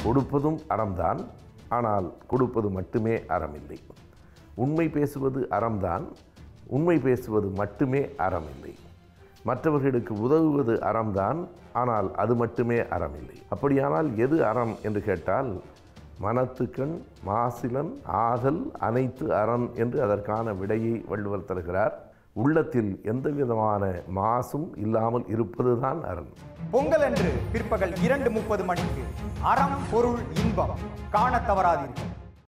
கொடுப்பதும் அறம்தான் ஆனால் கொடுப்பது மட்டுமே அறமில்லை உண்மை பேசுவது அறம்தான் உண்மை பேசுவது மட்டுமே அறமில்லை மற்றவர்களுக்கு உதவுவது அறம்தான் ஆனால் அது மட்டுமே அறமில்லை அப்படியானால் எது அறம் என்று கேட்டால் மனத்துக்கண் மாசிலன் ஆதல் அனைத்து அறம் என்று அதற்கான விடையை வள்ளுவர் தருகிறார் உள்ளத்தில் எந்த விதமான மாசும் இல்லாமல் இருப்பதுதான் அரண் பொங்கல் அன்று பிற்பகல் இரண்டு முப்பது மணிக்கு அறம் பொருள் இன்பம் காணத் தவறாதீர்கள்